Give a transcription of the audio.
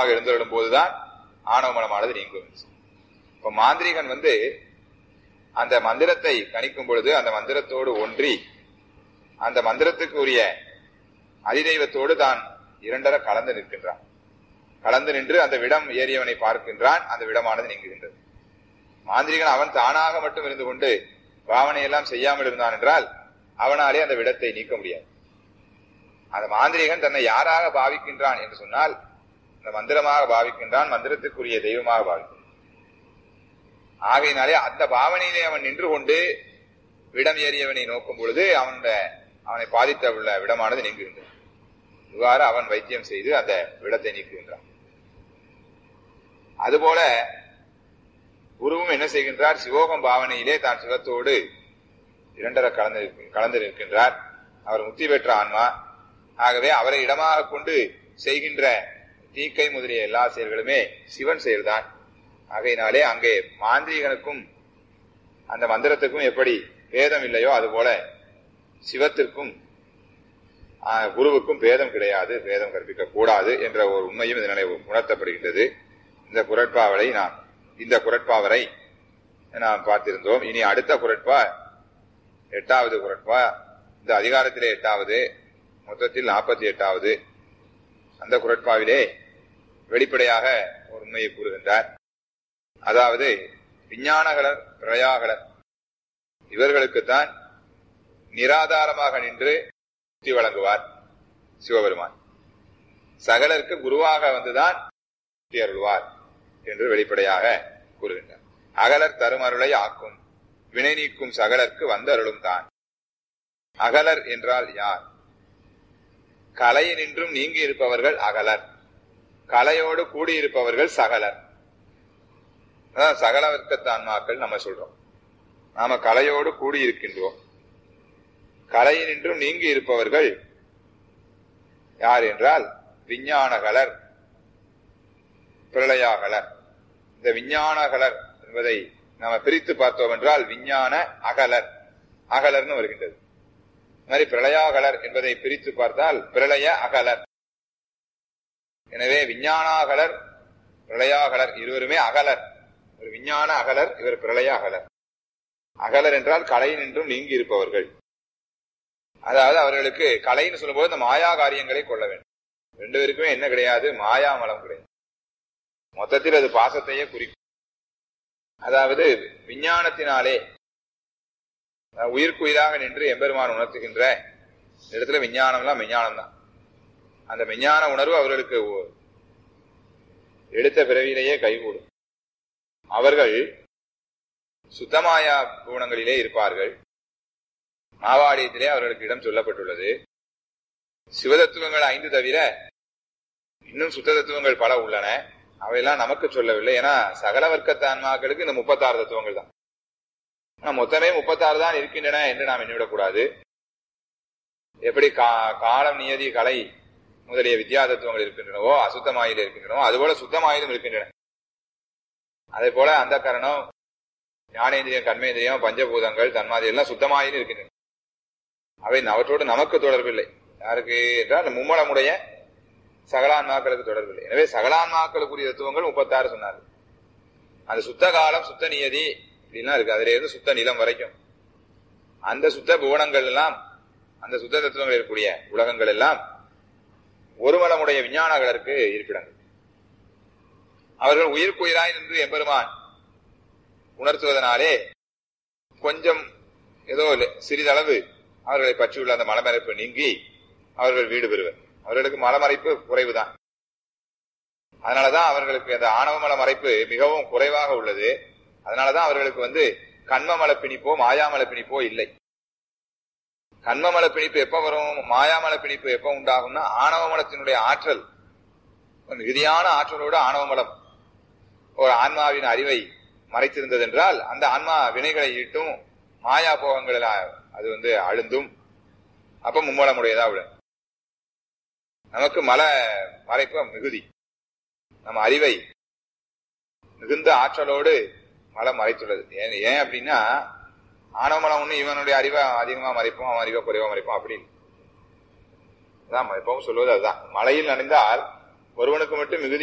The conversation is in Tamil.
குருவாக எழுந்தருளும் போதுதான் ஆணவ மனமானது நீங்கும் இப்ப மாந்திரிகன் வந்து அந்த மந்திரத்தை கணிக்கும் பொழுது அந்த மந்திரத்தோடு ஒன்றி அந்த மந்திரத்துக்கு உரிய அதிதெய்வத்தோடு தான் இரண்டர கலந்து நிற்கின்றான் கலந்து நின்று அந்த விடம் ஏறியவனை பார்க்கின்றான் அந்த விடமானது நீங்குகின்றது மாந்திரிகன் அவன் தானாக மட்டும் இருந்து கொண்டு பாவனை எல்லாம் செய்யாமல் இருந்தான் என்றால் அவனாலே அந்த விடத்தை நீக்க முடியாது அந்த மாந்திரிகன் தன்னை யாராக பாவிக்கின்றான் என்று சொன்னால் இந்த மந்திரமாக பாவிக்கின்றான் மந்திரத்துக்குரிய தெய்வமாக பாவிக்கின்றான் ஆகையினாலே அந்த பாவனையிலே அவன் நின்று கொண்டு விடம் ஏறியவனை நோக்கும் பொழுது அவனுடைய அவனை பாதித்த உள்ள விடமானது நீங்குகின்றது இவ்வாறு அவன் வைத்தியம் செய்து அந்த விடத்தை நீக்குகின்றான் அதுபோல குருவும் என்ன செய்கின்றார் சிவோகம் பாவனையிலே தான் சிவத்தோடு இரண்டர கலந்து கலந்து நிற்கின்றார் அவர் முக்தி பெற்ற ஆன்மா ஆகவே அவரை இடமாக கொண்டு செய்கின்ற தீக்கை முதலிய எல்லா செயல்களுமே சிவன் செயல்தான் ஆகையினாலே அங்கே மாந்திரிகனுக்கும் அந்த மந்திரத்துக்கும் எப்படி பேதம் இல்லையோ அதுபோல சிவத்திற்கும் குருவுக்கும் பேதம் கிடையாது பேதம் கற்பிக்க கூடாது என்ற ஒரு உண்மையும் இதனாலே உணர்த்தப்படுகின்றது இந்த குரட்பாவலை நாம் இந்த குரட்பாவரை நாம் பார்த்திருந்தோம் இனி அடுத்த குரட்பா எட்டாவது குரட்பா இந்த அதிகாரத்திலே எட்டாவது மொத்தத்தில் நாற்பத்தி எட்டாவது அந்த குரட்பாவிலே வெளிப்படையாக ஒரு உண்மையை கூறுகின்றார் அதாவது விஞ்ஞானகலர் பிரயாகலர் இவர்களுக்குத்தான் நிராதாரமாக நின்று முக்தி வழங்குவார் சிவபெருமான் சகலருக்கு குருவாக வந்துதான் முக்தி அருள்வார் என்று வெளிப்படையாக கூறுகின்றார் அகலர் தருமருளை ஆக்கும் வினை நீக்கும் சகலருக்கு வந்தருளும் தான் அகலர் என்றால் யார் கலையினின்றும் நீங்கி இருப்பவர்கள் அகலர் கலையோடு கூடியிருப்பவர்கள் சகலர் அதான் சகல வர்க்கத்து ஆன்மாக்கள் நம்ம சொல்றோம் நாம கலையோடு கூடியிருக்கின்றோம் கலையினின்றும் நீங்கி இருப்பவர்கள் யார் என்றால் விஞ்ஞானகலர் பிரளயாகலர் இந்த விஞ்ஞானகலர் என்பதை நாம பிரித்து பார்த்தோம் என்றால் விஞ்ஞான அகலர் அகலர்னு வருகின்றது மாதிரி பிரளயாகலர் என்பதை பிரித்து பார்த்தால் பிரளய அகலர் எனவே விஞ்ஞானாகலர் பிரளயாகலர் இருவருமே அகலர் ஒரு விஞ்ஞான அகலர் இவர் பிரளய அகலர் அகலர் என்றால் கலை நின்றும் நீங்கி இருப்பவர்கள் அதாவது அவர்களுக்கு கலைன்னு சொல்லும்போது இந்த மாயா காரியங்களை கொள்ள வேண்டும் ரெண்டு பேருக்குமே என்ன கிடையாது மாயா மலம் கிடையாது மொத்தத்தில் அது பாசத்தையே குறிக்கும் அதாவது விஞ்ஞானத்தினாலே உயிர்க்குயிராக நின்று எம்பெருமான் உணர்த்துகின்ற இடத்துல விஞ்ஞானம்லாம் விஞ்ஞானம் தான் அந்த விஞ்ஞான உணர்வு அவர்களுக்கு எடுத்த பிறவியிலேயே கைகூடும் அவர்கள் சுத்தமாயா குணங்களிலே இருப்பார்கள் மாவாடியத்திலே அவர்களுக்கு இடம் சொல்லப்பட்டுள்ளது சிவதத்துவங்கள் ஐந்து தவிர இன்னும் சுத்த தத்துவங்கள் பல உள்ளன அவையெல்லாம் நமக்கு சொல்லவில்லை ஏன்னா சகல வர்க்கத்து ஆன்மாக்களுக்கு இந்த முப்பத்தாறு தத்துவங்கள் தான் ஆனா மொத்தமே முப்பத்தாறு தான் இருக்கின்றன என்று நாம் எண்ணிவிடக்கூடாது எப்படி காலம் நியதி கலை முதலிய வித்யா தத்துவங்கள் இருக்கின்றனவோ அசுத்தமாயில் இருக்கின்றனவோ அதுபோல சுத்தமாயிலும் இருக்கின்றன அதே போல அந்த கரணம் ஞானேந்திரியம் கண்மேந்திரியம் பஞ்சபூதங்கள் தன்மாதி எல்லாம் சுத்தமாயிலும் இருக்கின்றன அவை அவற்றோடு நமக்கு தொடர்பில்லை யாருக்கு என்றால் மும்மலமுடைய சகலான்மாக்களுக்கு தொடர்பில்லை எனவே சகலான்மாக்களுக்குரிய தத்துவங்கள் முப்பத்தாறு சொன்னார் அந்த சுத்த காலம் சுத்த நியதி இப்படிலாம் இருக்கு அதுல இருந்து சுத்த நிலம் வரைக்கும் அந்த சுத்த புவனங்கள் எல்லாம் அந்த சுத்த தத்துவங்கள் இருக்கக்கூடிய உலகங்கள் எல்லாம் ஒருமலமுடைய விஞ்ஞானங்களுக்கு இருப்பிடங்கள் அவர்கள் உயிர்க்குயிராய் நின்று எம்பெருமான் உணர்த்துவதனாலே கொஞ்சம் ஏதோ சிறிதளவு அவர்களை பற்றியுள்ள அந்த மலமறைப்பு நீங்கி அவர்கள் வீடு பெறுவர் அவர்களுக்கு மலமறைப்பு குறைவுதான் அதனாலதான் அவர்களுக்கு அந்த ஆணவமல மறைப்பு மிகவும் குறைவாக உள்ளது அதனாலதான் அவர்களுக்கு வந்து கண்மமல பிணிப்போ மாயாமல பிணிப்போ இல்லை கண்மமல பிணிப்பு எப்ப வரும் மாயாமல பிணிப்பு எப்ப உண்டாகும்னா ஆணவமலத்தினுடைய ஆற்றல் மிகுதியான ஆற்றலோடு ஆணவமலம் ஒரு ஆன்மாவின் அறிவை மறைத்திருந்தது என்றால் அந்த ஆன்மா வினைகளை ஈட்டும் மாயா போகங்கள் அது வந்து அழுந்தும் அப்ப மும்மலமுடையதா விட நமக்கு மல மறைப்பு மிகுதி நம்ம அறிவை மிகுந்த ஆற்றலோடு மலம் மறைத்துள்ளது ஏன் ஏன் அப்படின்னா ஆணவமலம் ஒண்ணு இவனுடைய அறிவை அதிகமா மறைப்போம் அவன் அறிவை குறைவா மறைப்போம் அப்படின்னு அதான் எப்பவும் சொல்வது அதுதான் மலையில் நனைந்தால் ஒருவனுக்கு மட்டும் மிகுதி